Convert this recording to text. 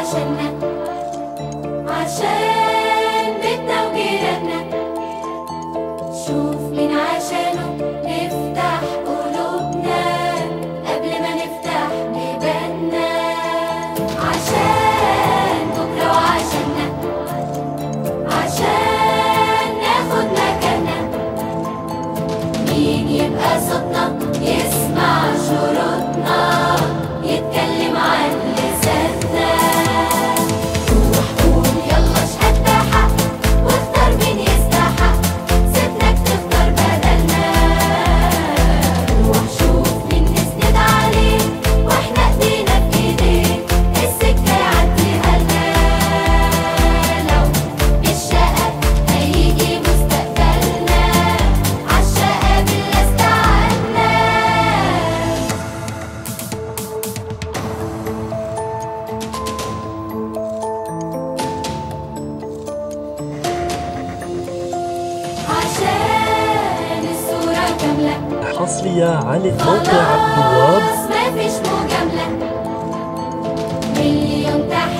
وعشاننا عشان بيتنا وجيراننا شوف مين عشانه نفتح قلوبنا قبل ما نفتح بيباننا عشان بكرة وعشاننا عشان ناخد مكاننا مين يبقى صوتنا يسمع شروطنا يتكلم عن لساننا روح قول يلا اشهد بحق واختار مين يستحق سيبناك تختار بدلنا روح شوف مين نسند عليه واحنا ايدينا في ايديه السكة يعديها لنا لو بالشقة هيجي مستقبلنا عالشقة بالله استعنا عشان الصورة كاملة حصرية على موقع عبد الوهاب خلاص مفيش مجاملة مليون تحية